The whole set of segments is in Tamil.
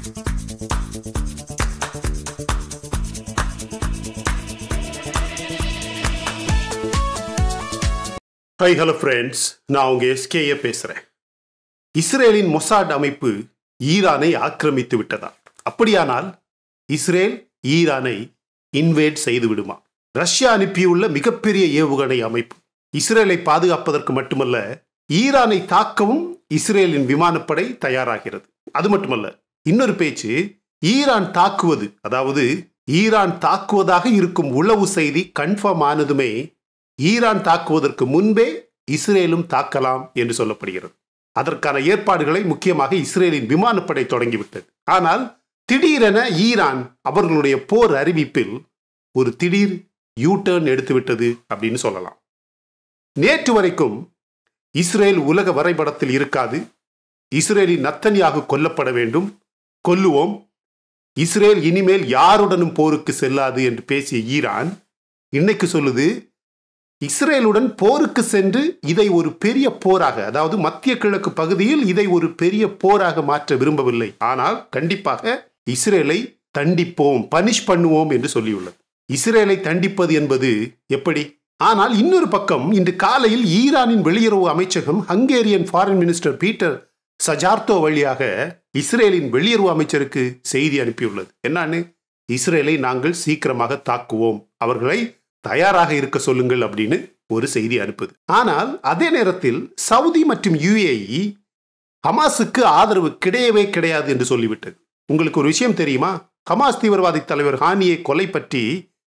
ஹை ஹலோ ஃப்ரெண்ட்ஸ் நான் உங்க எஸ்கேஏ பேசுறேன் இஸ்ரேலின் மொசாட் அமைப்பு ஈரானை ஆக்கிரமித்து விட்டதா அப்படியானால் இஸ்ரேல் ஈரானை இன்வேட் செய்து விடுமா ரஷ்யா அனுப்பியுள்ள மிகப்பெரிய ஏவுகணை அமைப்பு இஸ்ரேலை பாதுகாப்பதற்கு மட்டுமல்ல ஈரானை தாக்கவும் இஸ்ரேலின் விமானப்படை தயாராகிறது அது மட்டுமல்ல இன்னொரு பேச்சு ஈரான் தாக்குவது அதாவது ஈரான் தாக்குவதாக இருக்கும் உளவு செய்தி கன்ஃபார்ம் ஆனதுமே ஈரான் தாக்குவதற்கு முன்பே இஸ்ரேலும் தாக்கலாம் என்று சொல்லப்படுகிறது அதற்கான ஏற்பாடுகளை முக்கியமாக இஸ்ரேலின் விமானப்படை தொடங்கிவிட்டது ஆனால் திடீரென ஈரான் அவர்களுடைய போர் அறிவிப்பில் ஒரு திடீர் யூ டர்ன் எடுத்துவிட்டது அப்படின்னு சொல்லலாம் நேற்று வரைக்கும் இஸ்ரேல் உலக வரைபடத்தில் இருக்காது இஸ்ரேலின் நத்தனியாக கொல்லப்பட வேண்டும் கொல்லுவோம் இஸ்ரேல் இனிமேல் யாருடனும் போருக்கு செல்லாது என்று பேசிய ஈரான் இன்னைக்கு சொல்லுது இஸ்ரேலுடன் போருக்கு சென்று இதை ஒரு பெரிய போராக அதாவது மத்திய கிழக்கு பகுதியில் இதை ஒரு பெரிய போராக மாற்ற விரும்பவில்லை ஆனால் கண்டிப்பாக இஸ்ரேலை தண்டிப்போம் பனிஷ் பண்ணுவோம் என்று சொல்லியுள்ளது இஸ்ரேலை தண்டிப்பது என்பது எப்படி ஆனால் இன்னொரு பக்கம் இன்று காலையில் ஈரானின் வெளியுறவு அமைச்சகம் Hungarian foreign minister Peter Szijjarto வழியாக இஸ்ரேலின் வெளியுறவு அமைச்சருக்கு செய்தி அனுப்பியுள்ளது என்னன்னு இஸ்ரேலை நாங்கள் சீக்கிரமாக தாக்குவோம் அவர்களை தயாராக இருக்க சொல்லுங்கள் அப்படின்னு ஒரு செய்தி அனுப்புது ஆனால் அதே நேரத்தில் சவுதி மற்றும் யுஏஇ ஹமாஸுக்கு ஆதரவு கிடையவே கிடையாது என்று சொல்லிவிட்டது உங்களுக்கு ஒரு விஷயம் தெரியுமா ஹமாஸ் தீவிரவாதி தலைவர் ஹானியை கொலை பற்றி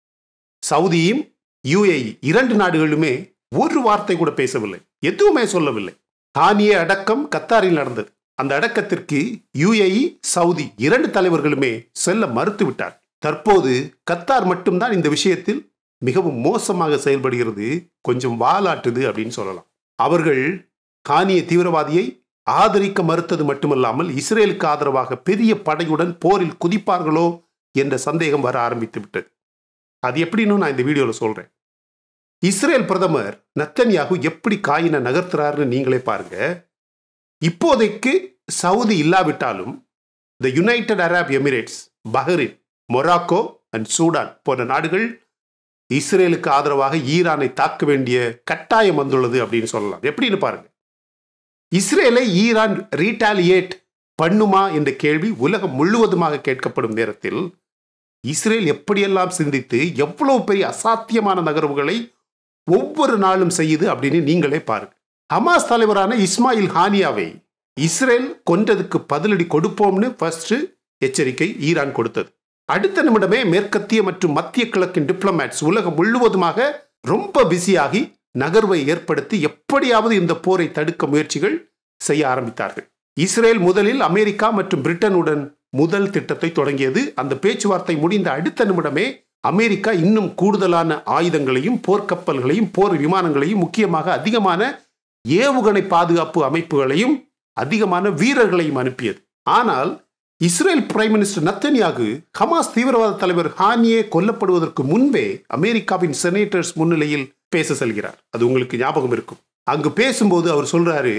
சவுதியும் யுஏஇ இரண்டு நாடுகளுமே ஒரு வார்த்தை கூட பேசவில்லை எதுவுமே சொல்லவில்லை ஹானியே அடக்கம் கத்தாரில் நடந்தது அந்த அடக்கத்திற்கு யுஏஇ சவுதி இரண்டு தலைவர்களுமே செல்ல மறுத்து விட்டார் தற்போது கத்தார் மட்டும்தான் இந்த விஷயத்தில் மிகவும் மோசமாக செயல்படுகிறது கொஞ்சம் வாலாட்டுது அப்படின்னு சொல்லலாம் அவர்கள் கானிய தீவிரவாதியை ஆதரிக்க மறுத்தது மட்டுமல்லாமல் இஸ்ரேலுக்கு ஆதரவாக பெரிய படையுடன் போரில் குதிப்பார்களோ என்ற சந்தேகம் வர ஆரம்பித்து விட்டது அது எப்படின்னு நான் இந்த வீடியோவில் சொல்றேன் இஸ்ரேல் பிரதமர் நத்தன்யாகு எப்படி காயினை நகர்த்துறாருன்னு நீங்களே பாருங்க இப்போதைக்கு சவுதி இல்லாவிட்டாலும் the United Arab Emirates Bahrain Morocco and Sudan போன்ற நாடுகள் இஸ்ரேலுக்கு ஆதரவாக ஈரானை தாக்க வேண்டிய கட்டாயம் வந்துள்ளது அப்படின்னு சொல்லலாம் எப்படின்னு பாருங்க இஸ்ரேலை ஈரான் ரீட்டாலியேட் பண்ணுமா என்ற கேள்வி உலகம் முழுவதுமாக கேட்கப்படும் நேரத்தில் இஸ்ரேல் எப்படியெல்லாம் சிந்தித்து எவ்வளவு பெரிய அசாத்தியமான நகர்வுகளை ஒவ்வொரு நாளும் செய்யுது அப்படின்னு நீங்களே பாருங்க ஹமாஸ் தலைவரான இஸ்மாயில் ஹானியாவை இஸ்ரேல் கொன்றதுக்கு பதிலடி கொடுப்போம்னு ஃபர்ஸ்ட் எச்சரிக்கை ஈரான் கொடுத்தது அடுத்த நிமிடமே மேற்கத்திய மற்றும் மத்திய கிழக்கின் டிப்ளமேட்ஸ் உலகம் முழுவதுமாக ரொம்ப பிஸியாகி நகர்வை ஏற்படுத்தி எப்படியாவது இந்த போரை தடுக்க முயற்சிகள் செய்ய ஆரம்பித்தார்கள் இஸ்ரேல் முதலில் அமெரிக்கா மற்றும் பிரிட்டனுடன் முதல் திட்டத்தை தொடங்கியது அந்த பேச்சுவார்த்தை முடிந்த அடுத்த நிமிடமே அமெரிக்கா இன்னும் கூடுதலான ஆயுதங்களையும் போர்க்கப்பல்களையும் போர் விமானங்களையும் முக்கியமாக அதிகமான ஏவுகணை பாதுகாப்பு அமைப்புகளையும் அதிகமான வீரர்களையும் அனுப்பியது ஆனால் Israel prime minister Netanyahu Hamas தீவிரவாத தலைவர் ஹானியே கொல்லப்படுவதற்கு முன்பே அமெரிக்காவின் செனேட்டர்ஸ் முன்னிலையில் பேச செல்கிறார் அது உங்களுக்கு ஞாபகம் இருக்கும் அங்கு பேசும்போது அவர் சொல்றாரு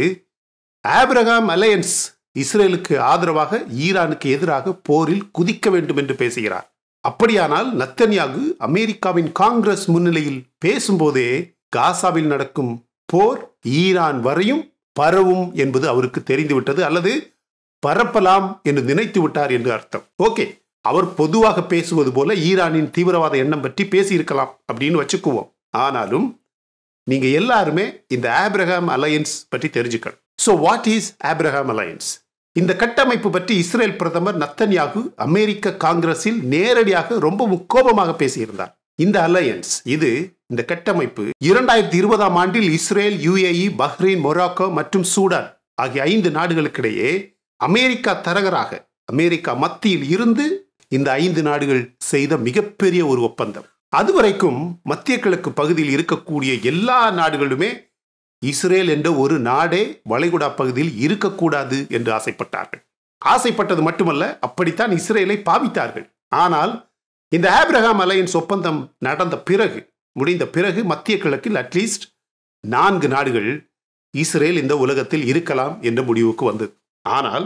ஆப்ரகாம் அலையன்ஸ் இஸ்ரேலுக்கு ஆதரவாக ஈரானுக்கு எதிராக போரில் குதிக்க வேண்டும் என்று பேசுகிறார் அப்படியானால் நத்தன்யாகு அமெரிக்காவின் காங்கிரஸ் முன்னிலையில் பேசும்போதே காசாவில் நடக்கும் போர் ஈரான் வரையும் பரவும் என்பது அவருக்கு தெரிந்துவிட்டது அல்லது பரப்பலாம் என்று நினைத்து விட்டார் என்று அர்த்தம் ஓகே அவர் பொதுவாக பேசுவது போல ஈரானின் தீவிரவாத எண்ணம் பற்றி பேசியிருக்கலாம் அப்படின்னு வச்சுக்குவோம் ஆனாலும் நீங்க எல்லாருமே இந்த ஆப்ரஹாம் அலையன்ஸ் பற்றி தெரிஞ்சுக்கணும் so what is Abraham alliance இந்த கட்டமைப்பு பற்றி இஸ்ரேல் பிரதமர் நத்தன்யாகு அமெரிக்க காங்கிரஸில் நேரடியாக ரொம்ப முக்கோபமாக பேசியிருந்தார் இந்த அலையன்ஸ் இது இந்த கட்டமைப்பு இரண்டாயிரத்தி இருபதாம் ஆண்டில் இஸ்ரேல் யுஏஇ பஹ்ரைன் மொராக்கோ மற்றும் சூடான் ஆகிய ஐந்து நாடுகளுக்கிடையே அமெரிக்கா தரகராக அமெரிக்கா மத்தியில் இருந்து இந்த ஐந்து நாடுகள் செய்த மிகப்பெரிய ஒரு ஒப்பந்தம் அதுவரைக்கும் மத்திய கிழக்கு பகுதியில் இருக்கக்கூடிய எல்லா நாடுகளுமே இஸ்ரேல் என்ற ஒரு நாடே வளைகுடா பகுதியில் இருக்கக்கூடாது என்று ஆசைப்பட்டார்கள் ஆசைப்பட்டது மட்டுமல்ல அப்படித்தான் இஸ்ரேலை பாவித்தார்கள் ஆனால் இந்த ஆப்ரஹாம் அலையன்ஸ் ஒப்பந்தம் நடந்த பிறகு முடிந்த பிறகு மத்திய கிழக்கில் அட்லீஸ்ட் நான்கு நாடுகள் இஸ்ரேல் இந்த உலகத்தில் இருக்கலாம் என்ற முடிவுக்கு வந்தது ஆனால்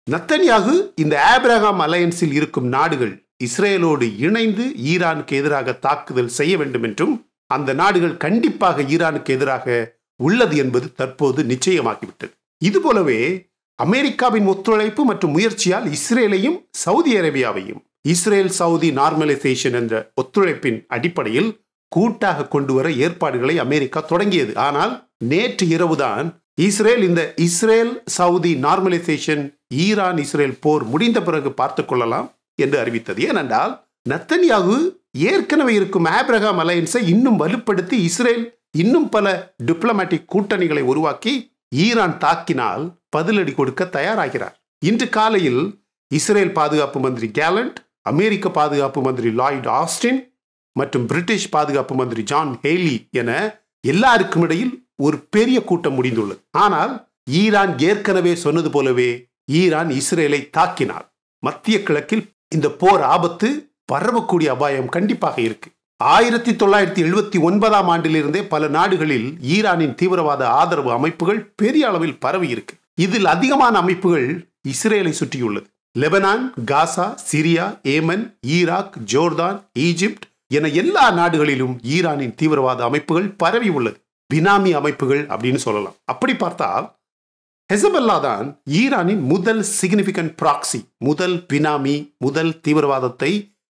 நத்தன்யாகு இந்த ஆப்ரஹாம் அலையன்ஸில் இருக்கும் நாடுகள் இஸ்ரேலோடு இணைந்து ஈரானுக்கு எதிராக தாக்குதல் செய்ய வேண்டும் என்றும் அந்த நாடுகள் கண்டிப்பாக ஈரானுக்கு எதிராக உள்ளது என்பது தற்போது நிச்சயமாகிவிட்டது இதுபோலவே அமெரிக்காவின் ஒத்துழைப்பு மற்றும் முயற்சியால் இஸ்ரேலையும் சவுதி அரேபியாவையும் இஸ்ரேல் சவுதி நார்மலைசேஷன் என்ற ஒத்துழைப்பின் அடிப்படையில் கூட்டாக கொண்டு வர ஏற்பாடுகளை அமெரிக்கா தொடங்கியது ஆனால் நேற்று இரவுதான் இஸ்ரேல் இந்த Israel Saudi normalization Iran Israel போர் முடிந்த பிறகு பார்த்துக் கொள்ளலாம் என்று அறிவித்தது ஏனென்றால் நத்தன்யாகு ஏற்கனவே இருக்கும் ஆப்ரஹாம் அலையன்ஸை இன்னும் வலுப்படுத்தி இஸ்ரேல் இன்னும் பல டிப்ளமேட்டிக் கூட்டணிகளை உருவாக்கி ஈரான் தாக்கினால் பதிலடி கொடுக்க தயாராகிறார் இன்று காலையில் இஸ்ரேல் பாதுகாப்பு மந்திரி கேலண்ட் அமெரிக்க பாதுகாப்பு மந்திரி லாய்ட் ஆஸ்டின் மற்றும் பிரிட்டிஷ் பாதுகாப்பு மந்திரி ஜான் ஹேலி என எல்லாருக்கும் இடையில் ஒரு பெரிய கூட்டம் முடிந்துள்ளது ஆனால் ஈரான் ஏற்கனவே சொன்னது போலவே ஈரான் இஸ்ரேலை தாக்கினார் மத்திய கிழக்கில் இந்த போர் ஆபத்து பரவக்கூடிய அபாயம் கண்டிப்பாக இருக்கு ஆயிரத்தி தொள்ளாயிரத்தி எழுபத்தி ஒன்பதாம் ஆண்டிலிருந்தே பல நாடுகளில் ஈரானின் தீவிரவாத ஆதரவு அமைப்புகள் பெரிய அளவில் பரவி இருக்கு இதில் அதிகமான அமைப்புகள் இஸ்ரேலை சுற்றியுள்ளது Lebanon Gaza Syria Yemen Iraq Jordan Egypt என எல்லா நாடுகளிலும் ஈரானின் தீவிரவாத அமைப்புகள் பரவி உள்ளது பினாமி அமைப்புகள் அப்படின்னு சொல்லலாம் அப்படி பார்த்தால் ஹெசபல்லா தான் ஈரானின் முதல் சிக்னிபிகன்ட் ப்ராக்சி முதல் பினாமி முதல் தீவிரவாதத்தை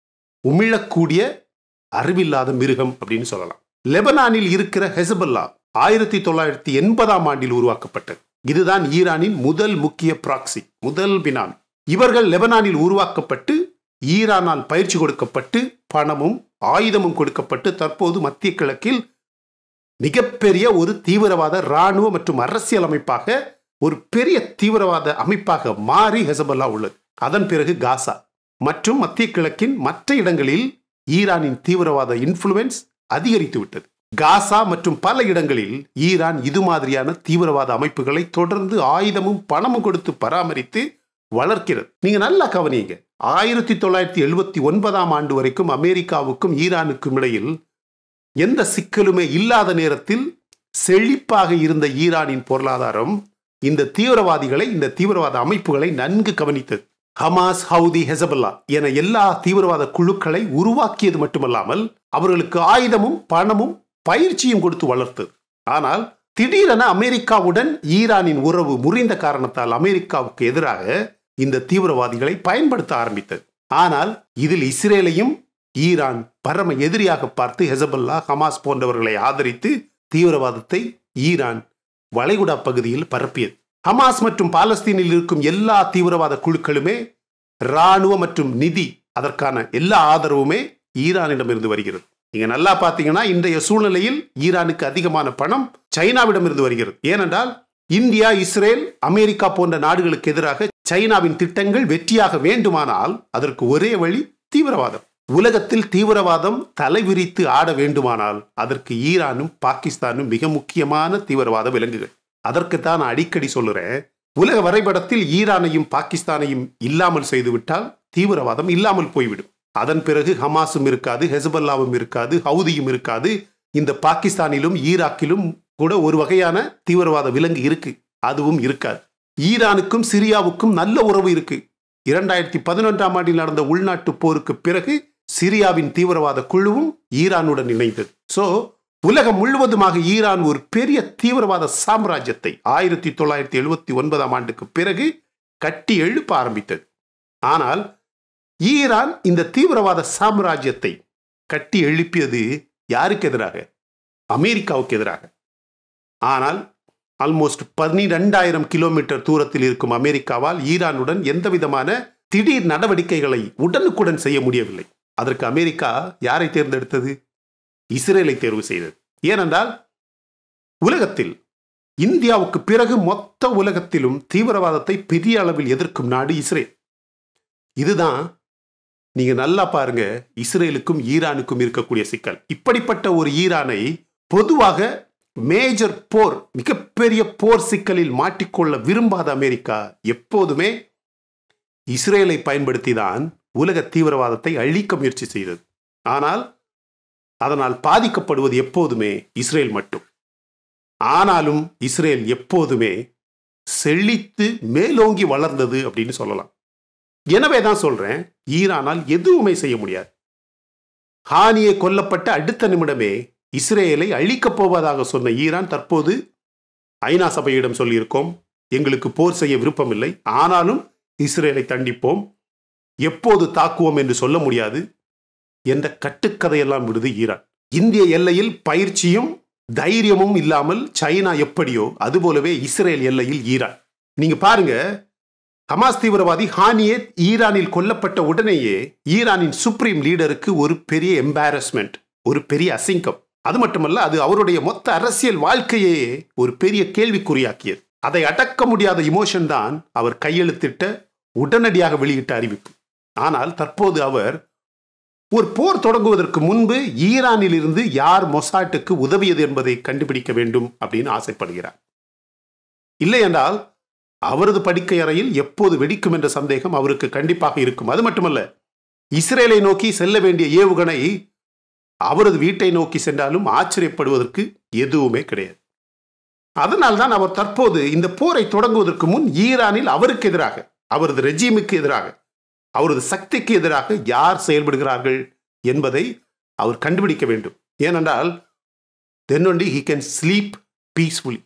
உமிழக்கூடிய அறிவில்லாத மிருகம் அப்படின்னு சொல்லலாம் லெபனானில் இருக்கிற ஹெசபல்லா ஆயிரத்தி தொள்ளாயிரத்தி எண்பதாம் ஆண்டில் உருவாக்கப்பட்டது இதுதான் ஈரானின் முதல் முக்கிய ப்ராக்சி முதல் பினாமி இவர்கள் லெபனானில் உருவாக்கப்பட்டு ஈரானால் பயிற்சி கொடுக்கப்பட்டு பணமும் ஆயுதமும் கொடுக்கப்பட்டு தற்போது மத்திய கிழக்கில் மிகப்பெரிய ஒரு தீவிரவாத இராணுவ மற்றும் அரசியல் அமைப்பாக ஒரு பெரிய தீவிரவாத அமைப்பாக மாறி ஹெசபல்லா உள்ளது அதன் பிறகு காசா மற்றும் மத்திய கிழக்கின் மற்ற இடங்களில் ஈரானின் தீவிரவாத இன்ஃப்ளூயன்ஸ் அதிகரித்து விட்டது காசா மற்றும் பல இடங்களில் ஈரான் இது மாதிரியான தீவிரவாத அமைப்புகளை தொடர்ந்து ஆயுதமும் பணமும் கொடுத்து பராமரித்து வளர்க்கிறது நீங்க நல்லா கவனிங்க ஆயிரத்தி தொள்ளாயிரத்தி எழுபத்தி ஒன்பதாம் ஆண்டு வரைக்கும் அமெரிக்காவுக்கும் ஈரானுக்கும் இடையில் எந்த சிக்கலுமே இல்லாத நேரத்தில் செழிப்பாக இருந்த ஈரானின் பொருளாதாரம் இந்த தீவிரவாதிகளை இந்த தீவிரவாத அமைப்புகளை நன்கு கவனித்தது ஹமாஸ் ஹவுதி ஹெசபல்லா என எல்லா தீவிரவாத குழுக்களை உருவாக்கியது மட்டுமல்லாமல் அவர்களுக்கு ஆயுதமும் பணமும் பயிற்சியும் கொடுத்து வளர்த்தது ஆனால் திடீரென அமெரிக்காவுடன் ஈரானின் உறவு முறிந்த காரணத்தால் அமெரிக்காவுக்கு எதிராக இந்த தீவிரவாதிகளை பயன்படுத்த ஆரம்பித்தது ஆனால் இதில் இஸ்ரேலையும் ஈரான் பரம எதிரியாக பார்த்து ஹெசபல்லா ஹமாஸ் போன்றவர்களை ஆதரித்து தீவிரவாதத்தை ஈரான் வளைகுடா பகுதியில் பரப்பியது ஹமாஸ் மற்றும் பாலஸ்தீனில் இருக்கும் எல்லா தீவிரவாத குழுக்களுமே இராணுவ மற்றும் நிதி அதற்கான எல்லா ஆதரவுமே ஈரானிடமிருந்து வருகிறது நீங்க நல்லா பார்த்தீங்கன்னா இன்றைய சூழ்நிலையில் ஈரானுக்கு அதிகமான பணம் சைனாவிடமிருந்து வருகிறது ஏனென்றால் இந்தியா இஸ்ரேல் அமெரிக்கா போன்ற நாடுகளுக்கு எதிராக சைனாவின் திட்டங்கள் வெற்றியாக வேண்டுமானால் அதற்கு ஒரே வழி தீவிரவாதம் உலகத்தில் தீவிரவாதம் தலைவிரித்து ஆட வேண்டுமானால் அதற்கு ஈரானும் பாகிஸ்தானும் மிக முக்கியமான தீவிரவாத விலங்குகள் அதற்குத்தான் நான் அடிக்கடி சொல்லுறேன் உலக வரைபடத்தில் ஈரானையும் பாகிஸ்தானையும் இல்லாமல் செய்துவிட்டால் தீவிரவாதம் இல்லாமல் போய்விடும் அதன் பிறகு ஹமாஸும் இருக்காது ஹெசபல்லாவும் இருக்காது ஹவுதியும் இருக்காது இந்த பாகிஸ்தானிலும் ஈராக்கிலும் கூட ஒரு வகையான தீவிரவாத விலங்கு இருக்கு அதுவும் இருக்காது ஈரானுக்கும் சிரியாவுக்கும் நல்ல உறவு இருக்கு இரண்டாயிரத்தி பதினொன்றாம் ஆண்டில் நடந்த உள்நாட்டு போருக்கு பிறகு சிரியாவின் தீவிரவாத குழுவும் ஈரானுடன் இணைந்தது சோ உலகம் முழுவதுமாக ஈரான் ஒரு பெரிய தீவிரவாத சாம்ராஜ்யத்தை ஆயிரத்தி தொள்ளாயிரத்தி எழுபத்தி ஒன்பதாம் ஆண்டுக்கு பிறகு கட்டி எழுப்ப ஆரம்பித்தது ஆனால் ஈரான் இந்த தீவிரவாத சாம்ராஜ்யத்தை கட்டி எழுப்பியது யாருக்கு எதிராக அமெரிக்காவுக்கு எதிராக ஆனால் ஆல்மோஸ்ட் பன்னிரெண்டாயிரம் கிலோமீட்டர் தூரத்தில் இருக்கும் அமெரிக்காவால் ஈரானுடன் எந்த விதமான திடீர் நடவடிக்கைகளை உடனுக்குடன் செய்ய முடியவில்லை அதற்கு அமெரிக்கா யாரை தேர்ந்தெடுத்தது இஸ்ரேலை தேர்வு செய்தது ஏனென்றால் உலகத்தில் இந்தியாவுக்கு பிறகு மொத்த உலகத்திலும் தீவிரவாதத்தை பெரிய அளவில் எதிர்க்கும் நாடு இஸ்ரேல் இதுதான் நீங்க நல்லா பாருங்க இஸ்ரேலுக்கும் ஈரானுக்கும் இருக்கக்கூடிய சிக்கல் இப்படிப்பட்ட ஒரு ஈரானை பொதுவாக மேஜர் போர் மிகப்பெரிய போர் சிக்கலில் மாட்டிக்கொள்ள விரும்பாத அமெரிக்கா எப்போதுமே இஸ்ரேலை பயன்படுத்தி தான் உலக தீவிரவாதத்தை அழிக்க முயற்சி செய்தது ஆனால் அதனால் பாதிக்கப்படுவது எப்போதுமே இஸ்ரேல் மட்டும் ஆனாலும் இஸ்ரேல் எப்போதுமே செழித்து மேலோங்கி வளர்ந்தது அப்படின்னு சொல்லலாம் எனவே தான் சொல்றேன் ஈரானால் எதுவுமே செய்ய முடியாது ஹானியை கொல்லப்பட்ட அடுத்த நிமிடமே இஸ்ரேலை அழிக்கப் போவதாக சொன்ன ஈரான் தற்போது ஐநா சபையிடம் சொல்லியிருக்கோம் எங்களுக்கு போர் செய்ய விருப்பமில்லை ஆனாலும் இஸ்ரேலை தண்டிப்போம் எப்போது தாக்குவோம் என்று சொல்ல முடியாது என்ற கட்டுக்கதையெல்லாம் விடுது ஈரான் இந்திய எல்லையில் பயிற்சியும் தைரியமும் இல்லாமல் சைனா எப்படியோ அதுபோலவே இஸ்ரேல் எல்லையில் ஈரான் நீங்க பாருங்க ஹமாஸ் தீவிரவாதி ஹானியே ஈரானில் கொல்லப்பட்ட உடனேயே ஈரானின் சுப்ரீம் லீடருக்கு ஒரு பெரிய எம்பாரஸ்மெண்ட் ஒரு பெரிய அசிங்கம் அது மட்டுமல்ல அது அவருடைய மொத்த அரசியல் வாழ்க்கையே ஒரு பெரிய கேள்விக்குறியாக்கியது அதை அடக்க முடியாத இமோஷன் தான் அவர் கையெழுத்திட்ட உடனடியாக வெளியிட்ட அறிவிப்பு ஆனால் தற்போது அவர் ஒரு போர் தொடங்குவதற்கு முன்பு ஈரானில் இருந்து யார் மொசாட்டுக்கு உதவியது என்பதை கண்டுபிடிக்க வேண்டும் அப்படின்னு ஆசைப்படுகிறார் இல்லை என்றால் அவரது படுக்கை அறையில் எப்போது வெடிக்கும் என்ற சந்தேகம் அவருக்கு கண்டிப்பாக இருக்கும் அது மட்டுமல்ல இஸ்ரேலை நோக்கி செல்ல வேண்டிய ஏவுகணை அவரது வீட்டை நோக்கி சென்றாலும் ஆச்சரியப்படுவதற்கு எதுவுமே கிடையாது அதனால்தான் அவர் தற்போது இந்த போரை தொடங்குவதற்கு முன் ஈரானில் அவருக்கு எதிராக அவரது ரெஜிமுக்கு எதிராக அவரது சக்திக்கு எதிராக யார் செயல்படுகிறார்கள் என்பதை அவர் கண்டுபிடிக்க வேண்டும் ஏனென்றால் then only he can sleep peacefully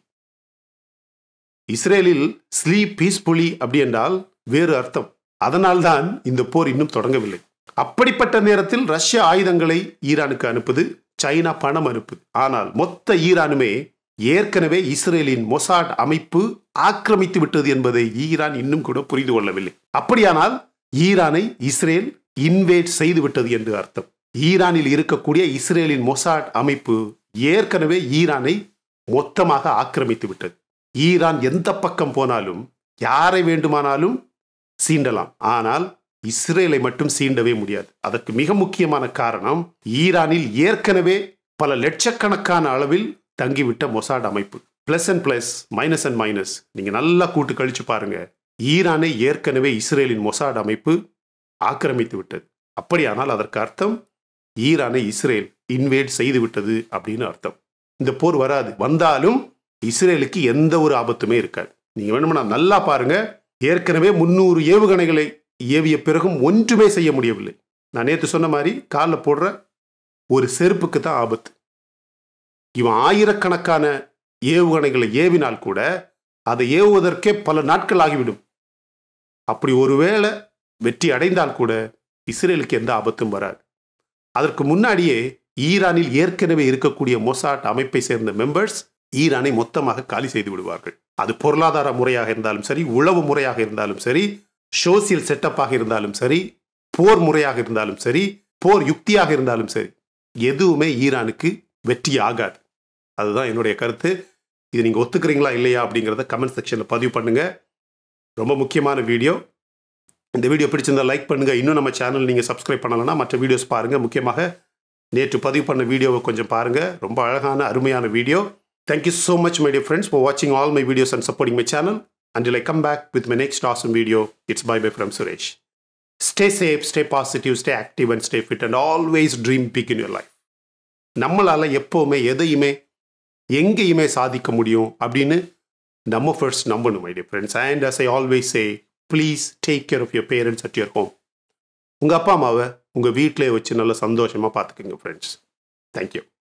இஸ்ரேலில் ஸ்லீப் பீஸ்ஃபுல்லி அப்படி என்றால் வேறு அர்த்தம் அதனால்தான் இந்த போர் இன்னும் தொடங்கவில்லை அப்படிப்பட்ட நேரத்தில் ரஷ்ய ஆயுதங்களை ஈரானுக்கு அனுப்புது சைனா பணம் அனுப்புது ஆனால் மொத்த ஈரானுமே ஏற்கனவே இஸ்ரேலின் மொசாட் அமைப்பு ஆக்கிரமித்து விட்டது என்பதை ஈரான் இன்னும் கூட புரிந்து கொள்ளவில்லை அப்படியானால் ஈரானை இஸ்ரேல் இன்வேட் செய்து விட்டது என்று அர்த்தம் ஈரானில் இருக்கக்கூடிய இஸ்ரேலின் மொசாட் அமைப்பு ஏற்கனவே ஈரானை மொத்தமாக ஆக்கிரமித்து விட்டது ஈரான் எந்த பக்கம் போனாலும் யாரை வேண்டுமானாலும் சீண்டலாம் ஆனால் இஸ்ரேலை மட்டும் சீண்டவே முடியாது அதற்கு மிக முக்கியமான காரணம் ஈரானில் ஏற்கனவே பல லட்சக்கணக்கான அளவில் தங்கிவிட்ட மொசாட் அமைப்பு plus and plus minus and minus நீங்க நல்லா கூட்டு கழிச்சு பாருங்க ஈரானை ஏற்கனவே இஸ்ரேலின் மொசாட் அமைப்பு ஆக்கிரமித்து விட்டது அப்படியானால் அதற்கு அர்த்தம் ஈரானை இஸ்ரேல் இன்வேட் செய்து விட்டது அப்படின்னு அர்த்தம் இந்த போர் வராது வந்தாலும் இஸ்ரேலுக்கு எந்த ஒரு ஆபத்துமே இருக்காது நீங்க வேணும்னா நல்லா பாருங்க ஏற்கனவே முன்னூறு ஏவுகணைகளை ஏவிய பிறகும் ஒன்றுமே செய்ய முடியவில்லை நான் நேற்று சொன்ன மாதிரி காலில் போடுற ஒரு செருப்புக்கு தான் ஆபத்து இவன் ஆயிரக்கணக்கான ஏவுகணைகளை ஏவினால் கூட அதை ஏவுவதற்கே பல நாட்கள் ஆகிவிடும் அப்படி ஒருவேளை வெற்றி அடைந்தால் கூட இஸ்ரேலுக்கு எந்த ஆபத்தும் வராது அதற்கு முன்னாடியே ஈரானில் ஏற்கனவே இருக்கக்கூடிய மொசாட் அமைப்பை சேர்ந்த மெம்பர்ஸ் ஈரானை மொத்தமாக காலி செய்து விடுவார்கள் அது பொருளாதார முறையாக இருந்தாலும் சரி உளவு முறையாக இருந்தாலும் சரி சோசியல் செட்டப்பாக இருந்தாலும் சரி போர் முறையாக இருந்தாலும் சரி போர் யுக்தியாக இருந்தாலும் சரி எதுவுமே ஈரானுக்கு வெற்றி ஆகாது அதுதான் என்னுடைய கருத்து இது நீங்கள் ஒத்துக்கிறீங்களா இல்லையா அப்படிங்கிறத கமெண்ட் செக்ஷனில் பதிவு பண்ணுங்க ரொம்ப முக்கியமான வீடியோ இந்த வீடியோ பிடிச்சிருந்தா லைக் பண்ணுங்க இன்னும் நம்ம சேனல் நீங்கள் சப்ஸ்கிரைப் பண்ணலைன்னா மற்ற வீடியோஸ் பாருங்க முக்கியமாக நேற்று பதிவு பண்ண வீடியோவை கொஞ்சம் பாருங்க ரொம்ப அழகான அருமையான video thank you so much my dear friends for வாட்சிங் all my videos and supporting my channel until I come back with my next awesome video. It's bye bye from Suresh. Stay safe, stay positive, stay active, and stay fit, and always dream big in your life. நம்மளால எப்போவுமே எதையுமே எங்கேயுமே சாதிக்க முடியும் அப்படின்னு நம்ம ஃபர்ஸ்ட் நம்பணும் my dear friends and as I always say please take care of your parents at your home உங்கள் அப்பா அம்மாவை உங்கள் வீட்டிலே வச்சு நல்லா சந்தோஷமாக பார்த்துக்குங்க ஃப்ரெண்ட்ஸ் தேங்க்யூ